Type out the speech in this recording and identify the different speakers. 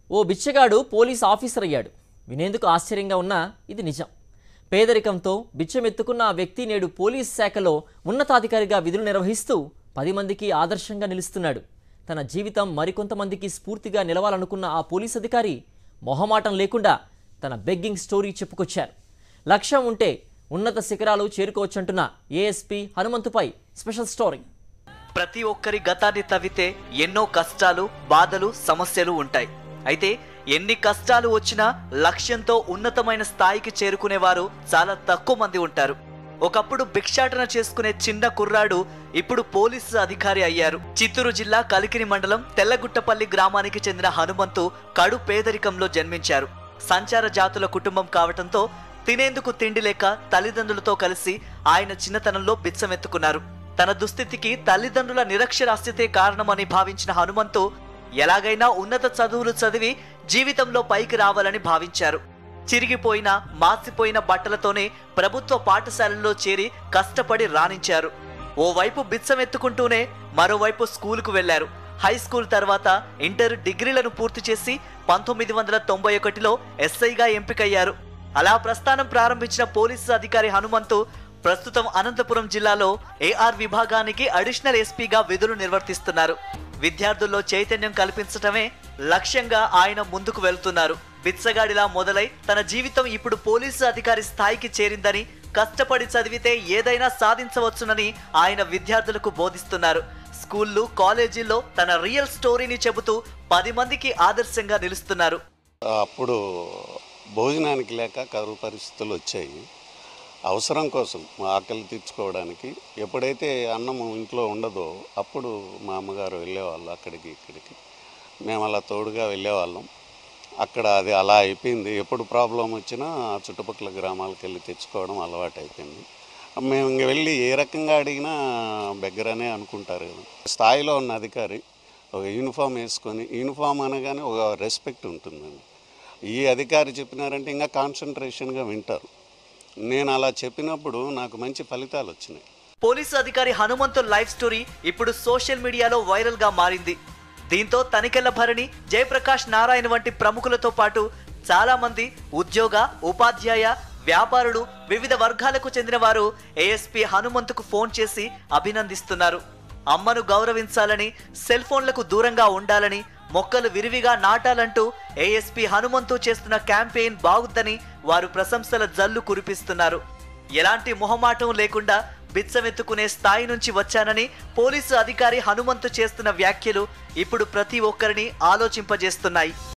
Speaker 1: ఓ బిచ్చగాడు police officer అయ్యాడు వినేందుకు ఆశ్చర్యంగా ఉన్నా ఇది నిజం పేదరికంతో బిచ్చమెత్తుకున్న ఆ వ్యక్తి నేడు పోలీస్ శాఖలో ఉన్నతాధికారిగా విధులు నిర్వహిస్తూ పది మందికి ఆదర్శంగా నిలుస్తున్నాడు తన జీవితం మరికొంతమందికి స్ఫూర్తిగా నిలవాలనుకున్న ఆ పోలీస్ అధికారి మొహమాటం లేకుండా తన బెగ్గింగ్ స్టోరీ చెప్పుకొచ్చారు లక్ష్యం ఉంటే ఉన్నత శిఖరాలు చేరుకోవచ్చంటున్న ఏఎస్పీ హనుమంతుపై స్పెషల్ స్టోరీ
Speaker 2: ప్రతి ఒక్కరి గతాన్ని తవ్వితే ఎన్నో కష్టాలు బాధలు సమస్యలు ఉంటాయి అయితే ఎన్ని కష్టాలు వచ్చినా లక్ష్యంతో ఉన్నతమైన స్థాయికి చేరుకునేవారు చాలా తక్కువ మంది ఉంటారు ఒకప్పుడు భిక్షాటన చేసుకునే చిన్న కుర్రాడు ఇప్పుడు పోలీసు అధికారి అయ్యారు చిత్తూరు జిల్లా కలికిరి మండలం తెల్లగుట్టపల్లి గ్రామానికి చెందిన హనుమంతు కడు పేదరికంలో జన్మించారు సంచార జాతుల కుటుంబం కావటంతో తినేందుకు తిండి లేక తల్లిదండ్రులతో కలిసి ఆయన చిన్నతనంలో బిచ్చమెత్తుకున్నారు తన దుస్థితికి తల్లిదండ్రుల నిరక్షరాస్యతే కారణమని భావించిన హనుమంతు ఎలాగైనా ఉన్నత చదువులు చదివి జీవితంలో పైకి రావాలని భావించారు చిరిగిపోయిన మాసిపోయిన బట్టలతోనే ప్రభుత్వ పాఠశాలల్లో చేరి కష్టపడి రాణించారు ఓవైపు బిచ్చమెత్తుకుంటూనే మరోవైపు స్కూలుకు వెళ్లారు హై స్కూల్ తర్వాత ఇంటర్ డిగ్రీలను పూర్తి చేసి పంతొమ్మిది వందల తొంభై ఒకటిలో ఎస్ఐగా ఎంపికయ్యారు అలా ప్రస్థానం ప్రారంభించిన పోలీసు అధికారి హనుమంతు ప్రస్తుతం అనంతపురం జిల్లాలో ఏఆర్ విభాగానికి అడిషనల్ ఎస్పీగా విధులు నిర్వర్తిస్తున్నారు విద్యార్థుల్లో చైతన్యం కల్పించటమే లక్ష్యంగా ఆయన ముందుకు వెళ్తున్నారు బిచ్చగాడిలా మొదలై తన జీవితం ఇప్పుడు పోలీసు అధికారి స్థాయికి చేరిందని కష్టపడి చదివితే ఏదైనా సాధించవచ్చునని ఆయన విద్యార్థులకు బోధిస్తున్నారు స్కూళ్ళు కాలేజీల్లో తన రియల్ స్టోరీని చెబుతూ పది మందికి ఆదర్శంగా నిలుస్తున్నారు
Speaker 3: అప్పుడు భోజనానికి లేక కరువు పరిస్థితులు వచ్చాయి అవసరం కోసం మా ఆకలి తీర్చుకోవడానికి ఎప్పుడైతే అన్నం ఇంట్లో ఉండదో అప్పుడు మా అమ్మగారు వెళ్ళేవాళ్ళు అక్కడికి ఇక్కడికి మేము అలా తోడుగా వెళ్ళేవాళ్ళం అక్కడ అది అలా అయిపోయింది ఎప్పుడు ప్రాబ్లం వచ్చినా ఆ చుట్టుపక్కల గ్రామాలకు వెళ్ళి తెచ్చుకోవడం అలవాటు అయిపోయింది మేము ఇంక వెళ్ళి ఏ రకంగా అడిగినా బెగ్గరనే అనుకుంటారు కదా స్థాయిలో ఉన్న అధికారి ఒక యూనిఫామ్ వేసుకొని యూనిఫామ్ అనగానే ఒక రెస్పెక్ట్ ఉంటుందండి ఈ అధికారి చెప్పినారంటే ఇంకా కాన్సన్ట్రేషన్గా వింటారు నేను అలా చెప్పినప్పుడు నాకు మంచి ఫలితాలు వచ్చినాయి
Speaker 2: పోలీసు అధికారి హనుమంతు లైఫ్ స్టోరీ ఇప్పుడు సోషల్ మీడియాలో వైరల్ గా మారింది దీంతో తనికెళ్ల భరణి జయప్రకాష్ నారాయణ వంటి ప్రముఖులతో పాటు చాలా మంది ఉద్యోగ ఉపాధ్యాయ వ్యాపారులు వివిధ వర్గాలకు చెందిన వారు ఏఎస్పీ హనుమంతుకు ఫోన్ చేసి అభినందిస్తున్నారు అమ్మను గౌరవించాలని సెల్ ఫోన్లకు దూరంగా ఉండాలని మొక్కలు విరివిగా నాటాలంటూ ఏఎస్పీ హనుమంతు చేస్తున్న క్యాంపెయిన్ బాగుందని వారు ప్రశంసల జల్లు కురిపిస్తున్నారు ఎలాంటి మొహమాటం లేకుండా బిచ్చమెత్తుకునే స్థాయి నుంచి వచ్చానని పోలీసు అధికారి హనుమంతు చేస్తున్న వ్యాఖ్యలు ఇప్పుడు ప్రతి ఒక్కరిని ఆలోచింపజేస్తున్నాయి